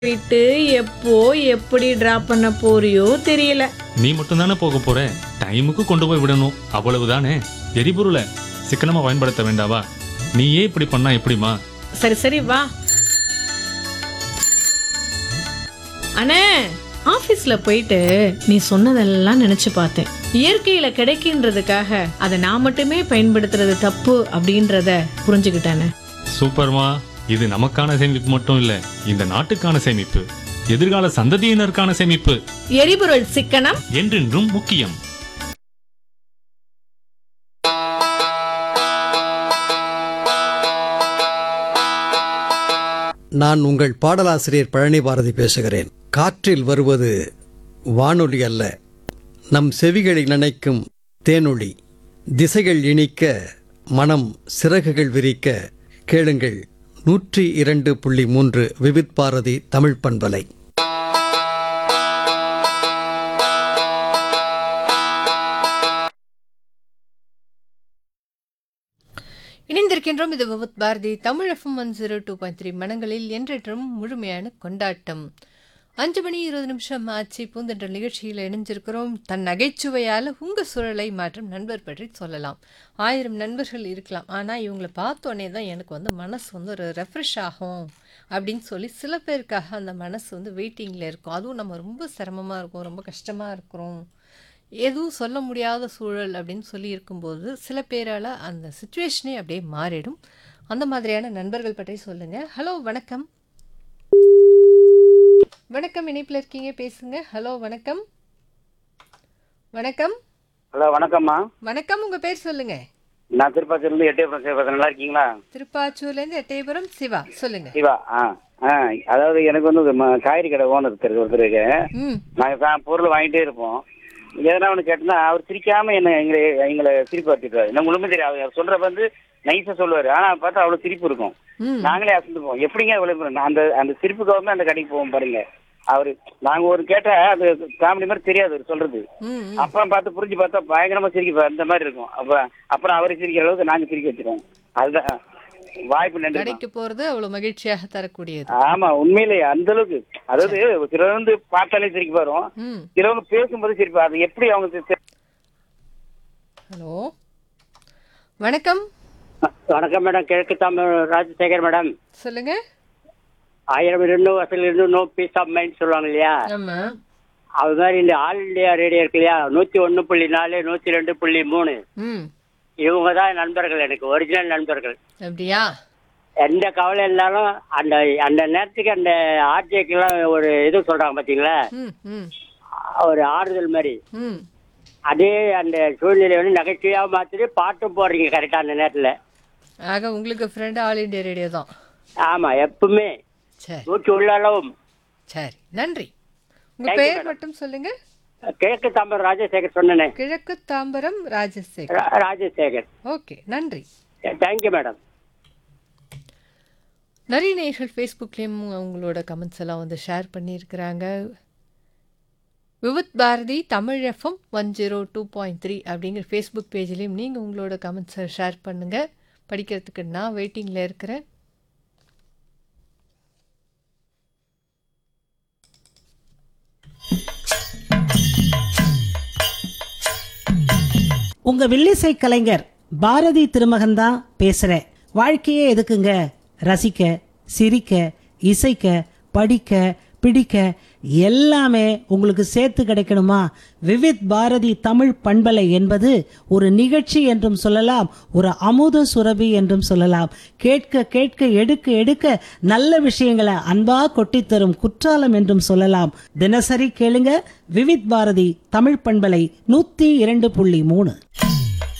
விட்டு எப்போ எப்படி டிராப் பண்ண போறியோ தெரியல நீ மட்டும் தானே போக போற டைமுக்கு கொண்டு போய் விடணும் அவ்வளவுதானே எரிபொருளை சிக்கனமா பயன்படுத்த வேண்டாவா நீயே இப்படி பண்ணா எப்படிமா சரி சரி வா அண்ணே ஆபீஸ்ல போயிட்டு நீ சொன்னதெல்லாம் நினைச்சு பார்த்தேன் இயற்கையில கிடைக்கின்றதுக்காக அதை நான் மட்டுமே பயன்படுத்துறது தப்பு அப்படின்றத புரிஞ்சுக்கிட்டானே சூப்பர்மா இது நமக்கான சேமிப்பு மட்டும் இல்ல இந்த நாட்டுக்கான சேமிப்பு எதிர்கால சந்ததியினருக்கான சேமிப்பு எரிபொருள் சிக்கனம் என்றென்றும் முக்கியம் நான் உங்கள் பாடலாசிரியர் பழனி பாரதி பேசுகிறேன் காற்றில் வருவது வானொலி அல்ல நம் செவிகளில் நினைக்கும் தேனொளி திசைகள் இனிக்க மனம் சிறகுகள் விரிக்க கேளுங்கள் நூற்றி இரண்டு புள்ளி மூன்று விவித் பாரதி தமிழ் பண்பலை இணைந்திருக்கின்றோம் இது Vividh Bharati Tamil FM one zero two point three மனங்களில் என்றென்றும் முழுமையான கொண்டாட்டம் அஞ்சு மணி இருபது நிமிஷம் ஆச்சு பூந்தென்ற நிகழ்ச்சியில் இணைஞ்சிருக்கிறோம் தன் நகைச்சுவையால் உங்கள் சூழலை மாற்றும் நண்பர் பற்றி சொல்லலாம் ஆயிரம் நண்பர்கள் இருக்கலாம் ஆனால் இவங்களை பார்த்தோன்னே தான் எனக்கு வந்து மனசு வந்து ஒரு ரெஃப்ரெஷ் ஆகும் அப்படின்னு சொல்லி சில பேருக்காக அந்த மனசு வந்து வெயிட்டிங்கில் இருக்கும் அதுவும் நம்ம ரொம்ப சிரமமாக இருக்கும் ரொம்ப கஷ்டமாக இருக்கிறோம் எதுவும் சொல்ல முடியாத சூழல் அப்படின்னு சொல்லி இருக்கும்போது சில பேரால் அந்த சுச்சுவேஷனே அப்படியே மாறிடும் அந்த மாதிரியான நண்பர்கள் பற்றி சொல்லுங்க ஹலோ வணக்கம் வணக்கம் இணைப்பில் இருக்கீங்க பேசுங்க ஹலோ வணக்கம் வணக்கம் ஹலோ வணக்கம்மா வணக்கம் உங்க பேர் சொல்லுங்க நான் திருப்பாச்சூர்லேருந்து எட்டயபுரம் சேவகன் நல்லா இருக்கீங்களா திருப்பாச்சூர்லேருந்து எட்டயபுரம் சிவா சொல்லுங்க சிவா ஆ ஆ அதாவது எனக்கு வந்து ஒரு ம- காய்கறி கடை ஓனர் இருக்கு ஒருத்தருக்கு ம் நாங்கள் தான் பொருள் வாங்கிட்டே இருப்போம் எதனா ஒன்று கேட்டோம்னா அவர் சிரிக்காம என்ன எங்களை எங்களை சிரிப்பு வச்சுட்டாரு நம்ம ஒன்றுமே தெரியாது அவர் சொல்றப்ப வந்து நைஸாக சொல்லுவார் ஆனால் பார்த்தா அவ்வளோ சிரிப்பு இருக்கும் ம் நாங்களே அசந்துப்போம் எப்படிங்க இவ்வளோ அந்த அந்த சிரிப்புக்காக தான் அந்த கடைக்கு போவோம் பாருங்க அவர் நாங்க ஒரு கேட்டா அது காமெடி மாதிரி தெரியாது அவர் சொல்றது ம் ம். அப்புறம் பார்த்து புரிஞ்சு பார்த்தா பயங்கரமா சிரிக்க அந்த மாதிரி இருக்கும் அப்ப அப்புறம் அவரை சிரிக்கிற அளவுக்கு நாங்க சிரிக்க வச்சிருவோம் அதுதான் வாய்ப்பு நன்றி கடைக்கு போறது அவ்வளவு மகிழ்ச்சியாக தரக்கூடியது ஆமா உண்மையிலேயே அந்த அளவுக்கு அதாவது சிலர் வந்து பார்த்தாலே சிரிக்க வரும் ம் சிலவங்க பேசும்போது சிரிப்பா அது எப்படி அவங்க சி- ஹலோ வணக்கம் வணக்கம் மேடம் கிழக்கு தமிழ் ராஜசேகர் மேடம் சொல்லுங்க ஆயிரம் இருந்தும் வசூல் இருந்தும் நோ பீஸ் ஆஃப் மைண்ட் சொல்லுவாங்க இல்லையா ஆமா அது மாதிரி இந்த ஆல் இந்தியா ரேடியோ இருக்கு இல்லையா நூற்றி ஒன்று புள்ளி நாலு நூற்றி ரெண்டு புள்ளி மூணு ம் இவங்க தான் நண்பர்கள் எனக்கு ஒரிஜினல் நண்பர்கள் அப்படியா எந்த கவலை இருந்தாலும் அந்த அந்த நேரத்துக்கு அந்த ஆர்ஜேக்கெல்லாம் ஒரு இது சொல்கிறாங்க பார்த்தீங்களா ம் ம் ஒரு ஆறுதல் மாதிரி ம் அதே அந்த சூழ்நிலை வந்து நகைச்சுவையாக மாற்றிட்டு பாட்டும் போடுறீங்க கரெக்டாக அந்த நேரத்தில் ஆக உங்களுக்கு ஃப்ரெண்டு ஆல் இண்டியா ரேடியோ தான் ஆமாம் எப்பவுமே சரி நூற்றி உள்ளளவும் சரி நன்றி உங்க Thank you, பேர் madam. மட்டும் சொல்லுங்க கிழக்கு தமிழ் ராஜசேகர் சொன்னனே கிழக்கு தாம்பரம் ராஜசேகர் ரா- ராஜசேகர் ஓகே நன்றி தேங்க்யூ மேடம் நிறைய நேயர்கள் ஃபேஸ்புக்லேயும் அவங்களோட கமெண்ட்ஸ் எல்லாம் வந்து ஷேர் பண்ணியிருக்கிறாங்க Vividh Bharati Tamil FM one zero two point three அப்படிங்கிற ஃபேஸ்புக் பேஜ்லேயும் நீங்கள் உங்களோட கமெண்ட்ஸை ஷேர் பண்ணுங்கள் படிக்கிறதுக்கு நான் வெயிட்டிங்கில் இருக்கிறேன் உங்க வில்லிசை கலைஞர் பாரதி திருமகன் தான் பேசுறேன் வாழ்க்கையே எதுக்குங்க ரசிக்க சிரிக்க இசைக்க படிக்க பிடிக்க எல்லாமே உங்களுக்கு சேர்த்து கிடைக்கணுமா விவித் பாரதி தமிழ் பண்பலை என்பது ஒரு நிகழ்ச்சி என்றும் சொல்லலாம் ஒரு அமுத சுரபி என்றும் சொல்லலாம் கேட்க கேட்க எடுக்க எடுக்க நல்ல விஷயங்களை அன்பா கொட்டித் தரும் குற்றாலம் என்றும் சொல்லலாம் தினசரி கேளுங்க விவித் பாரதி தமிழ் பண்பலை நூத்தி இரண்டு புள்ளி மூணு